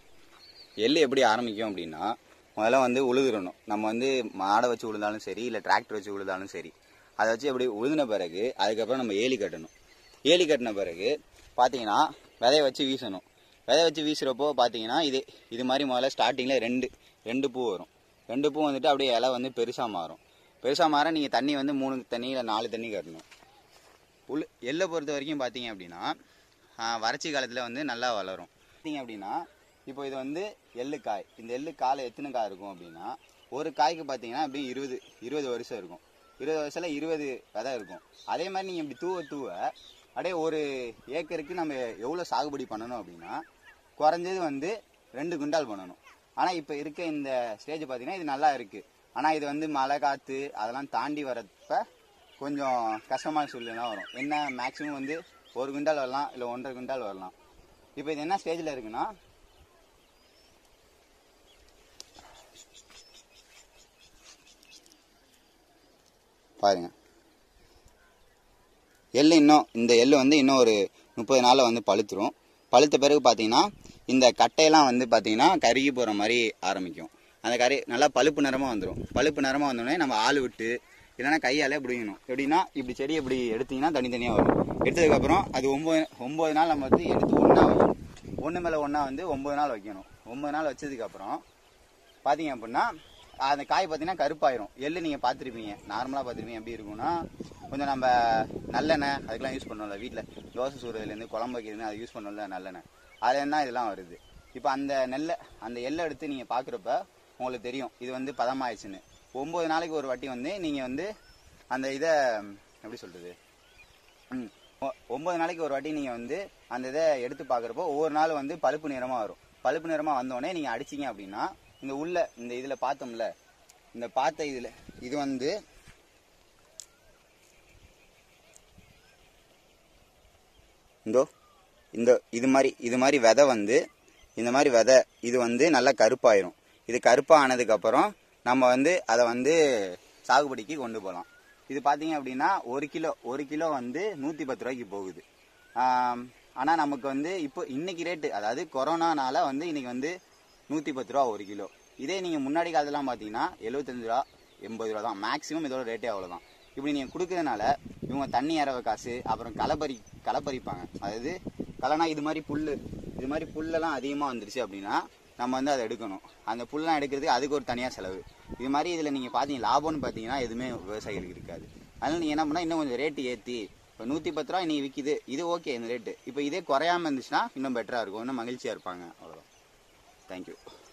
எள்ளு எப்படி ஆரம்பிக்கும் அப்படின்னா முதல்ல வந்து உழுதுறணும் நம்ம வந்து மாடை வச்சு உழுதாலும் சரி இல்லை டிராக்டர் வச்சு உழுதாலும் சரி அதை வச்சு அப்படி உழுதின பிறகு அதுக்கப்புறம் நம்ம ஏலி கட்டணும் ஏலி கட்டின பிறகு பார்த்தீங்கன்னா விதைய வச்சு வீசணும் விதை வச்சு வீசுகிறப்போ பார்த்தீங்கன்னா இது இது மாதிரி முதல்ல ஸ்டார்டிங்கில் ரெண்டு ரெண்டு பூ வரும் ரெண்டு பூ வந்துட்டு அப்படியே இலை வந்து பெருசாக மாறும் பெருசாக மாற நீங்கள் தண்ணி வந்து மூணு தண்ணி இல்லை நாலு தண்ணி கட்டணும் உள் எள்ளை பொறுத்த வரைக்கும் பார்த்தீங்க அப்படின்னா ஆஹ், வறட்சி காலத்தில் வந்து நல்லா வளரும் பார்த்தீங்க அப்படின்னா இப்போ இது வந்து எள்ளு காய் இந்த எள்ளு காலை எத்தனை காய் இருக்கும் அப்படின்னா ஒரு காய்க்கு பார்த்தீங்கன்னா அப்படியே இருபது இருபது வருஷம் இருக்கும் இருபது வருஷத்துல இருபது விதை இருக்கும் அதே மாதிரி நீங்கள் இப்படி தூவ தூவ அப்படியே ஒரு ஏக்கருக்கு நம்ம எவ்வளோ சாகுபடி பண்ணணும் அப்படின்னா குறைஞ்சது வந்து ரெண்டு குண்டால் பண்ணணும் ஆனால் இப்போ இருக்க இந்த ஸ்டேஜ் பார்த்தீங்கன்னா இது நல்லா இருக்குது ஆனால் இது வந்து மழை காற்று அதெல்லாம் தாண்டி வரப்ப கொஞ்சம் கஷ்டமான சூழ்நிலை வரும் என்ன மேக்ஸிமம் வந்து ஒரு குண்டால் வரலாம் இல்லை ஒன்றரை குண்டால் வரலாம் இப்போ இது என்ன ஸ்டேஜில் இருக்குன்னா பாருங்க எள்ளு இன்னும் இந்த எள்ளு வந்து இன்னும் ஒரு முப்பது நாளில் வந்து பழுத்துரும் பழுத்த பிறகு பார்த்தீங்கன்னா இந்த கட்டையெல்லாம் வந்து பார்த்தீங்கன்னா கருகி போகிற மாதிரி ஆரம்பிக்கும் அந்த கறி நல்லா பழுப்பு நிறமாக வந்துடும் பழுப்பு நிறமாக வந்தோடனே நம்ம ஆள் விட்டு இல்லைன்னா கையாலே பிடிக்கணும் எப்படின்னா இப்படி செடி இப்படி எடுத்தீங்கன்னா தனித்தனியாக வரும் எடுத்ததுக்கப்புறம் அது ஒம்பது ஒம்பது நாள் நம்ம வந்து எடுத்து ஒன்றா வைக்கணும் ஒன்று மேலே ஒன்றா வந்து ஒம்பது நாள் வைக்கணும் ஒம்பது நாள் வச்சதுக்கப்புறம் பார்த்தீங்க அப்படின்னா அந்த காய் பார்த்தீங்கன்னா கருப்பாயிரும் எள்ளு நீங்கள் பார்த்துருப்பீங்க நார்மலாக பார்த்துருப்பீங்க எப்படி இருக்கும்னா கொஞ்சம் நம்ம நல்லெண்ணெய் அதுக்கெல்லாம் யூஸ் பண்ணோம்ல வீட்டில் தோசை சூடுறதுலேருந்து குழம்பு வைக்கிறதுன்னு அதை யூஸ் பண்ணோம்ல நல்லெண்ணெய் அதுலேருந்து தான் இதெல்லாம் வருது இப்போ அந்த நெல்லை அந்த எள்ளை எடுத்து நீங்கள் பார்க்குறப்ப உங்களுக்கு தெரியும் இது வந்து பதமாயிடுச்சுன்னு ஒம்பது நாளைக்கு ஒரு வாட்டி வந்து நீங்கள் வந்து அந்த இதை எப்படி சொல்கிறது ம் ஒ- ஒன்பது நாளைக்கு ஒரு வாட்டி நீங்கள் வந்து அந்த இதை எடுத்து பார்க்குறப்போ ஒவ்வொரு நாள் வந்து பழுப்பு நிறமாக வரும் பழுப்பு நிறமாக வந்தோடனே நீங்கள் அடிச்சீங்க அப்படின்னா இந்த உள்ள இந்த இதில் பார்த்தோம்ல இந்த பார்த்த இதில் இது வந்து இந்தோ இந்த இது மாதிரி இது மாதிரி விதை வந்து இந்த மாதிரி விதை இது வந்து நல்லா கருப்பாயிரும் இது கருப்பாக ஆனதுக்கப்புறம் நம்ம வந்து அதை வந்து சாகுபடிக்கு கொண்டு போகலாம் இது பார்த்தீங்க அப்படின்னா ஒரு கிலோ ஒரு கிலோ வந்து நூற்றி பத்து ரூபாய்க்கு போகுது ஆனால் நமக்கு வந்து இப்போ இன்னைக்கு ரேட்டு அதாவது கொரோனானால வந்து இன்னைக்கு வந்து நூற்றி பத்து ரூபா ஒரு கிலோ இதே நீங்கள் முன்னாடி காலத்துலாம் பார்த்தீங்கன்னா எழுபத்தஞ்சு ரூபா எண்பது ரூபா தான் மேக்ஸிமம் இதோட ரேட்டே அவ்வளோதான் இப்படி நீங்கள் கொடுக்கறதுனால இவங்க தண்ணி இறவ காசு அப்புறம் களப்பறி களப்பறிப்பாங்க அதாவது களைனா இது மாதிரி புல் இது மாதிரி புல்லெல்லாம் அதிகமாக வந்துருச்சு அப்படின்னா நம்ம வந்து அதை எடுக்கணும் அந்த புல்லாம் எடுக்கிறதுக்கு அதுக்கு ஒரு தனியாக செலவு இது மாதிரி இதில் நீங்கள் பார்த்தீங்க லாபம்னு பார்த்தீங்கன்னா எதுவுமே விவசாயிகளுக்கு இருக்காது அதனால நீங்கள் என்ன பண்ணால் இன்னும் கொஞ்சம் ரேட்டு ஏற்றி இப்போ நூற்றி பத்து ரூபா இன்னைக்கு விற்கிது இது ஓகே இந்த ரேட்டு இப்போ இதே குறையாம இருந்துச்சுன்னா இன்னும் பெட்டராக இருக்கும் இன்னும் மகிழ்ச்சியாக இருப்பாங்க அவ்வளோதான் தேங்க்யூ